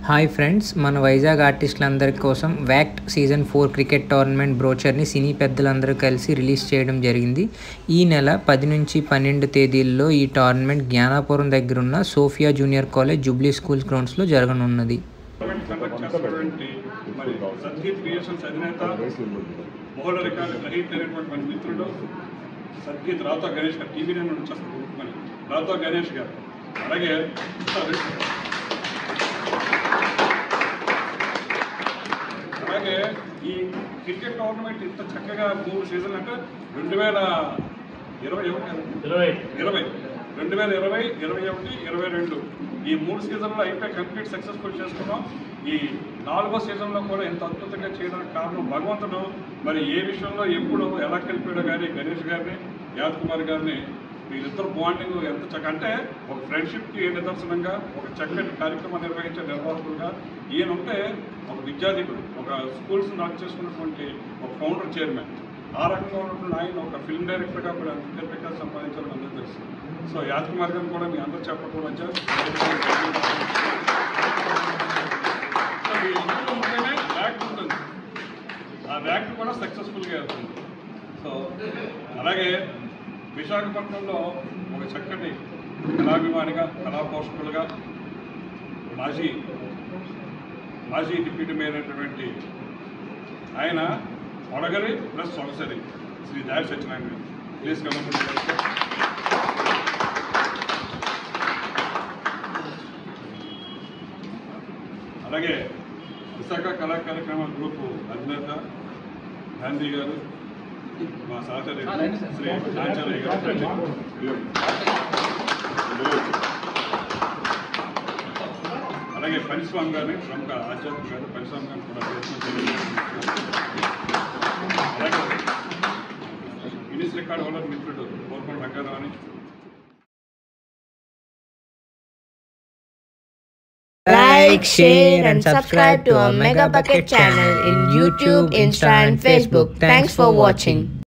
Hi friends మన వైజాగ్ ఆర్టిస్టులందరి కోసం వ్యాక్ట్ సీజన్ ఫోర్ క్రికెట్ టోర్నమెంట్ బ్రోచర్ని సినీ పెద్దలందరూ కలిసి రిలీజ్ చేయడం జరిగింది ఈ నెల పది నుంచి పన్నెండు తేదీల్లో ఈ టోర్నమెంట్ జ్ఞానాపురం దగ్గర ఉన్న Sophia junior college jubilee school గ్రౌండ్స్లో జరగనున్నది కండక్ట్ చేస్తున్నటువంటి మరి సద్గీత్ క్రియేషన్స్ అధినేత మోహన్ రికార్డు గ్రహీత అయినటువంటి మన మిత్రుడు సద్గీత్ రాతో గణేష్ గారు టీవీ నేను వచ్చేస్తాను మరి రాతో గణేష్ గారు అలాగే అలాగే ఈ క్రికెట్ టోర్నమెంట్ ఇంత చక్కగా మూడు సీజన్లు అంటే రెండు వేల ఇరవై ఒకటి ఇరవై ఇరవై రెండు వేల ఇరవై ఇరవై ఒకటి ఇరవై రెండు ఈ మూడు సీజన్లో అయితే కంప్లీట్ సక్సెస్ఫుల్ చేసుకున్నాం ఈ నాలుగో సీజన్లో కూడా ఇంత అద్భుతంగా చేయడానికి కారణం భగవంతుడు మరి ఏ విషయంలో ఎప్పుడు ఎలా కలిపాడో కానీ గణేష్ గారిని యాద్ కుమార్ గారిని వీరిద్దరు బాండింగ్ ఎంత చక్క అంటే ఒక ఫ్రెండ్షిప్కి నిదర్శనంగా ఒక చక్కటి కార్యక్రమం నిర్వహించే నిర్వాహకులుగా ఈయన ఉంటే ఒక విద్యాధికుడు ఒక స్కూల్స్ రన్ చేసుకున్నటువంటి ఒక ఫౌండర్ చైర్మన్ ఆ రకంగా ఉన్నటువంటి ఆయన ఒక ఫిల్మ్ డైరెక్టర్గా కూడా ఎంత ప్రకాశం సంపాదించాలని అందరూ తెలుసు సో యాద్ కుమార్ గారిని కూడా మీ అందరూ చెప్పడం వచ్చారు సో ఈ ఇంట్లో ఉంటేనే యాక్ట్ ఉంటుంది ఆ యాక్ట్ కూడా సక్సెస్ఫుల్గా వెళ్తుంది సో అలాగే విశాఖపట్నంలో ఒక చక్కటి కళాభిమానిగా కళాపోషకులుగా మాజీ మాజీ డిప్యూటీ మేయర్ అయినటువంటి ఆయన ఒడగరి ప్లస్ సొగసరి శ్రీ దారి సత్యనారాయణ గారు ప్లీజ్ కమర్ అలాగే విశాఖ కళా కార్యక్రమ గ్రూపు అధినేత గాంధీ గారు మా సహచరి శ్రీ ఆచార్య గారు అలాగే పనిస్వామి గారిని ప్రముఖ ఆధ్యాత్మిక గారు పనిస్వామి గారిని కూడా ప్రయత్నం తెలియజేస్తున్నాను. అలాగే గిన్నిస్ రికార్డ్ హోల్డర్ మిత్రుడు కోరుకోండి రంగారావు అని Like, share, and subscribe to our Mega Bucket channel in YouTube, Insta, and Facebook. Thanks for watching.